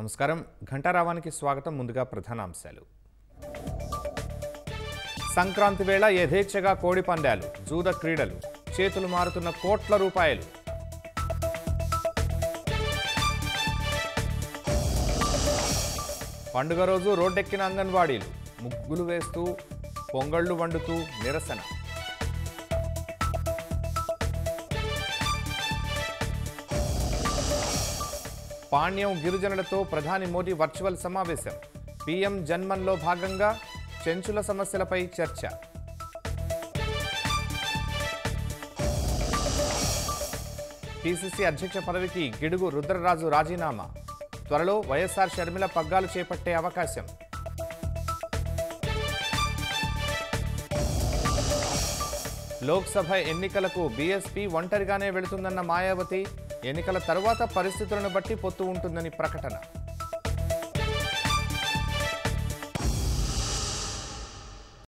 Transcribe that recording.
నమస్కారం ఘంటారావానికి స్వాగతం ముందుగా ప్రధానాంశాలు సంక్రాంతి వేళ యథేచ్ఛగా కోడి పందాలు జూద క్రీడలు చేతులు మారుతున్న కోట్ల రూపాయలు పండుగ రోజు రోడ్డెక్కిన అంగన్వాడీలు ముగ్గులు వేస్తూ పొంగళ్లు వండుతూ నిరసన పాణ్యం గిరిజనులతో ప్రధాని మోదీ వర్చువల్ సమావేశం పీఎం జన్మన్లో భాగంగా చెంచుల సమస్యలపై చర్చ పిసిసి అధ్యక్ష పదవికి గిడుగు రుద్రరాజు రాజీనామా త్వరలో వైఎస్ఆర్ షర్మిల పగ్గాలు చేపట్టే అవకాశం లోక్సభ ఎన్నికలకు బీఎస్పీ ఒంటరిగానే వెళుతుందన్న మాయావతి ఎన్నికల తరువాత పరిస్థితులను బట్టి పొత్తు ఉంటుందని ప్రకటన